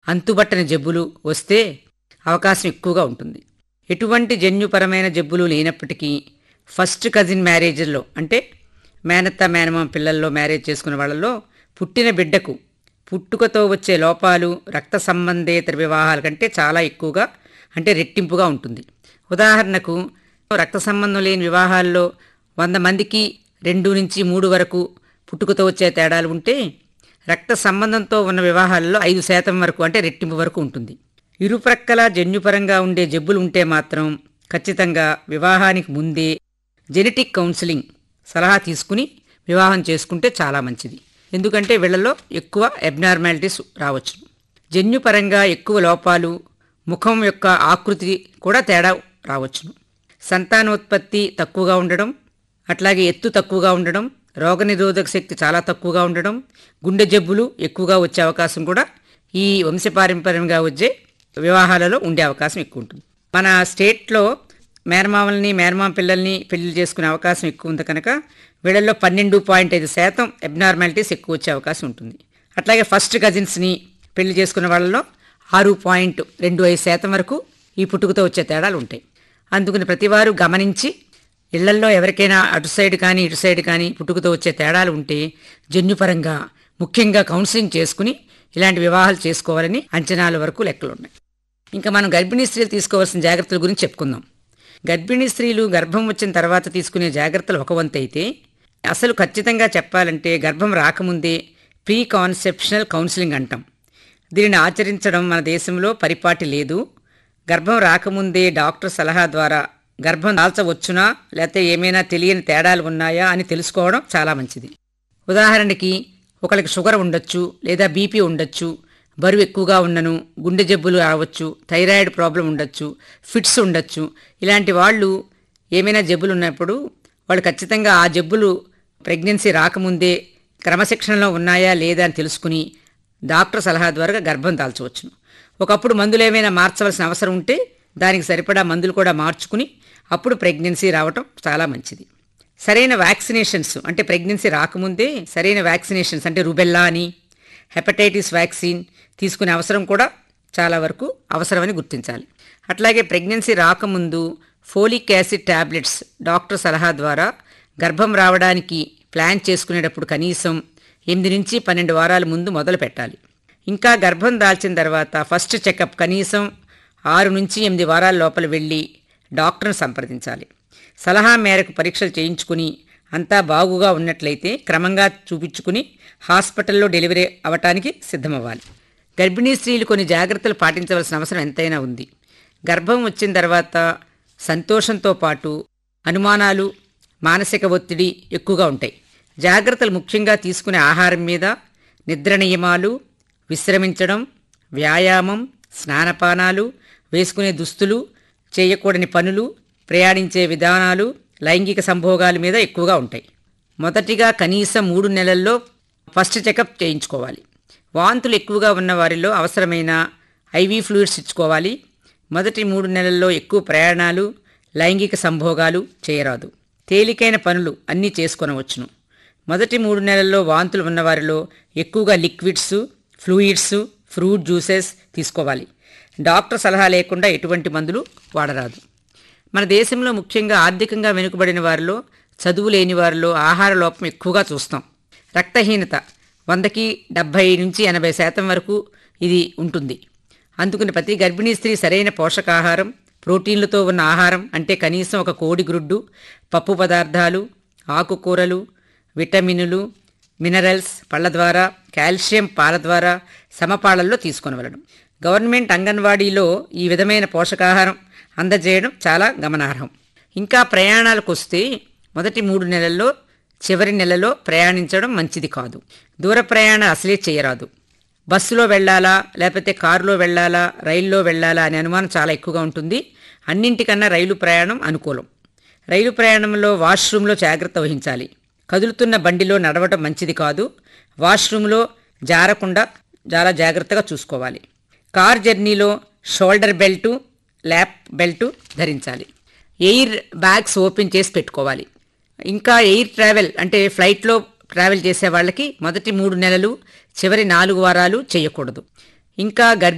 అంతుబట్టని జబ్బులు వస్తే అవకాశం ఎక్కువగా ఉంటుంది ఎటువంటి జన్యుపరమైన జబ్బులు లేనప్పటికీ ఫస్ట్ కజిన్ మ్యారేజ్లో అంటే మేనత్త మేనమామ పిల్లల్లో మ్యారేజ్ చేసుకున్న వాళ్ళలో పుట్టిన బిడ్డకు పుట్టుకతో వచ్చే లోపాలు రక్త సంబంధేతర వివాహాల కంటే చాలా ఎక్కువగా అంటే రెట్టింపుగా ఉంటుంది ఉదాహరణకు రక్త సంబంధం లేని వివాహాల్లో వంద మందికి రెండు నుంచి మూడు వరకు పుట్టుకతో వచ్చే తేడాలు ఉంటే రక్త సంబంధంతో ఉన్న వివాహాలలో ఐదు శాతం వరకు అంటే రెట్టింపు వరకు ఉంటుంది ఇరుప్రక్కల జన్యుపరంగా ఉండే జబ్బులు ఉంటే మాత్రం ఖచ్చితంగా వివాహానికి ముందే జెనెటిక్ కౌన్సిలింగ్ సలహా తీసుకుని వివాహం చేసుకుంటే చాలా మంచిది ఎందుకంటే వీళ్ళలో ఎక్కువ అబ్నార్మాలిటీస్ రావచ్చు జన్యుపరంగా ఎక్కువ లోపాలు ముఖం యొక్క ఆకృతి కూడా తేడా రావచ్చును సంతానోత్పత్తి తక్కువగా ఉండడం అట్లాగే ఎత్తు తక్కువగా ఉండడం రోగనిరోధక శక్తి చాలా తక్కువగా ఉండడం గుండె జబ్బులు ఎక్కువగా వచ్చే అవకాశం కూడా ఈ వంశపారంపర్యంగా వచ్చే వివాహాలలో ఉండే అవకాశం ఎక్కువ ఉంటుంది మన స్టేట్లో మేనమామల్ని మేనమామ పిల్లల్ని పెళ్లి చేసుకునే అవకాశం ఎక్కువ ఉంది కనుక వీళ్ళల్లో పన్నెండు పాయింట్ ఐదు శాతం అబ్నార్మాలిటీస్ ఎక్కువ వచ్చే అవకాశం ఉంటుంది అట్లాగే ఫస్ట్ కజిన్స్ని పెళ్లి చేసుకున్న వాళ్ళలో ఆరు పాయింట్ రెండు ఐదు శాతం వరకు ఈ పుట్టుకతో వచ్చే తేడాలు ఉంటాయి అందుకని ప్రతివారు గమనించి ఇళ్లల్లో ఎవరికైనా అటు సైడ్ కానీ ఇటు సైడ్ కానీ పుట్టుకతో వచ్చే తేడాలు ఉంటే జన్యుపరంగా ముఖ్యంగా కౌన్సిలింగ్ చేసుకుని ఇలాంటి వివాహాలు చేసుకోవాలని అంచనాల వరకు లెక్కలు ఉన్నాయి ఇంకా మనం గర్భిణీ స్త్రీలు తీసుకోవాల్సిన జాగ్రత్తల గురించి చెప్పుకుందాం గర్భిణీ స్త్రీలు గర్భం వచ్చిన తర్వాత తీసుకునే జాగ్రత్తలు ఒక వంతు అయితే అసలు ఖచ్చితంగా చెప్పాలంటే గర్భం రాకముందే ప్రీ కాన్సెప్షనల్ కౌన్సిలింగ్ అంటాం దీనిని ఆచరించడం మన దేశంలో పరిపాటి లేదు గర్భం రాకముందే డాక్టర్ సలహా ద్వారా గర్భం దాల్చవచ్చునా లేకపోతే ఏమైనా తెలియని తేడాలు ఉన్నాయా అని తెలుసుకోవడం చాలా మంచిది ఉదాహరణకి ఒకరికి షుగర్ ఉండొచ్చు లేదా బీపీ ఉండొచ్చు బరువు ఎక్కువగా ఉన్నను గుండె జబ్బులు రావచ్చు థైరాయిడ్ ప్రాబ్లం ఉండొచ్చు ఫిట్స్ ఉండొచ్చు ఇలాంటి వాళ్ళు ఏమైనా జబ్బులు ఉన్నప్పుడు వాళ్ళు ఖచ్చితంగా ఆ జబ్బులు ప్రెగ్నెన్సీ రాకముందే క్రమశిక్షణలో ఉన్నాయా లేదా అని తెలుసుకుని డాక్టర్ సలహా ద్వారా గర్భం దాల్చవచ్చును ఒకప్పుడు మందులు ఏమైనా మార్చవలసిన అవసరం ఉంటే దానికి సరిపడా మందులు కూడా మార్చుకుని అప్పుడు ప్రెగ్నెన్సీ రావటం చాలా మంచిది సరైన వ్యాక్సినేషన్స్ అంటే ప్రెగ్నెన్సీ రాకముందే సరైన వ్యాక్సినేషన్స్ అంటే రుబెల్లా అని హెపటైటిస్ వ్యాక్సిన్ తీసుకునే అవసరం కూడా చాలా వరకు అవసరమని గుర్తించాలి అట్లాగే ప్రెగ్నెన్సీ రాకముందు ఫోలిక్ యాసిడ్ టాబ్లెట్స్ డాక్టర్ సలహా ద్వారా గర్భం రావడానికి ప్లాన్ చేసుకునేటప్పుడు కనీసం ఎనిమిది నుంచి పన్నెండు వారాల ముందు మొదలు పెట్టాలి ఇంకా గర్భం దాల్చిన తర్వాత ఫస్ట్ చెకప్ కనీసం ఆరు నుంచి ఎనిమిది వారాల లోపల వెళ్ళి డాక్టర్ను సంప్రదించాలి సలహా మేరకు పరీక్షలు చేయించుకుని అంతా బాగుగా ఉన్నట్లయితే క్రమంగా చూపించుకుని హాస్పిటల్లో డెలివరీ అవ్వటానికి సిద్ధమవ్వాలి గర్భిణీ స్త్రీలు కొన్ని జాగ్రత్తలు పాటించవలసిన అవసరం ఎంతైనా ఉంది గర్భం వచ్చిన తర్వాత సంతోషంతో పాటు అనుమానాలు మానసిక ఒత్తిడి ఎక్కువగా ఉంటాయి జాగ్రత్తలు ముఖ్యంగా తీసుకునే ఆహారం మీద నిద్ర నియమాలు విశ్రమించడం వ్యాయామం స్నానపానాలు వేసుకునే దుస్తులు చేయకూడని పనులు ప్రయాణించే విధానాలు లైంగిక సంభోగాల మీద ఎక్కువగా ఉంటాయి మొదటిగా కనీసం మూడు నెలల్లో ఫస్ట్ చెకప్ చేయించుకోవాలి వాంతులు ఎక్కువగా ఉన్న వారిలో అవసరమైన ఐవీ ఫ్లూయిడ్స్ ఇచ్చుకోవాలి మొదటి మూడు నెలల్లో ఎక్కువ ప్రయాణాలు లైంగిక సంభోగాలు చేయరాదు తేలికైన పనులు అన్నీ చేసుకొనవచ్చును మొదటి మూడు నెలల్లో వాంతులు ఉన్నవారిలో ఎక్కువగా లిక్విడ్స్ ఫ్లూయిడ్స్ ఫ్రూట్ జ్యూసెస్ తీసుకోవాలి డాక్టర్ సలహా లేకుండా ఎటువంటి మందులు వాడరాదు మన దేశంలో ముఖ్యంగా ఆర్థికంగా వెనుకబడిన వారిలో చదువు లేని వారిలో ఆహార లోపం ఎక్కువగా చూస్తాం రక్తహీనత వందకి డెబ్భై నుంచి ఎనభై శాతం వరకు ఇది ఉంటుంది అందుకని ప్రతి గర్భిణీ స్త్రీ సరైన పోషకాహారం ప్రోటీన్లతో ఉన్న ఆహారం అంటే కనీసం ఒక కోడి గ్రుడ్డు పప్పు పదార్థాలు ఆకుకూరలు విటమినులు మినరల్స్ పళ్ళ ద్వారా కాల్షియం పాల ద్వారా సమపాళల్లో తీసుకొనవలడం గవర్నమెంట్ అంగన్వాడీలో ఈ విధమైన పోషకాహారం అందజేయడం చాలా గమనార్హం ఇంకా ప్రయాణాలకు వస్తే మొదటి మూడు నెలల్లో చివరి నెలలో ప్రయాణించడం మంచిది కాదు దూర ప్రయాణం అసలే చేయరాదు బస్సులో వెళ్ళాలా లేకపోతే కారులో వెళ్ళాలా రైల్లో వెళ్ళాలా అనే అనుమానం చాలా ఎక్కువగా ఉంటుంది అన్నింటికన్నా రైలు ప్రయాణం అనుకూలం రైలు ప్రయాణంలో వాష్రూమ్లో జాగ్రత్త వహించాలి కదులుతున్న బండిలో నడవటం మంచిది కాదు వాష్రూమ్లో జారకుండా చాలా జాగ్రత్తగా చూసుకోవాలి కార్ జర్నీలో షోల్డర్ బెల్టు ల్యాప్ బెల్టు ధరించాలి ఎయిర్ బ్యాగ్స్ ఓపెన్ చేసి పెట్టుకోవాలి ఇంకా ఎయిర్ ట్రావెల్ అంటే ఫ్లైట్లో ట్రావెల్ చేసే వాళ్ళకి మొదటి మూడు నెలలు చివరి నాలుగు వారాలు చేయకూడదు ఇంకా గర్భ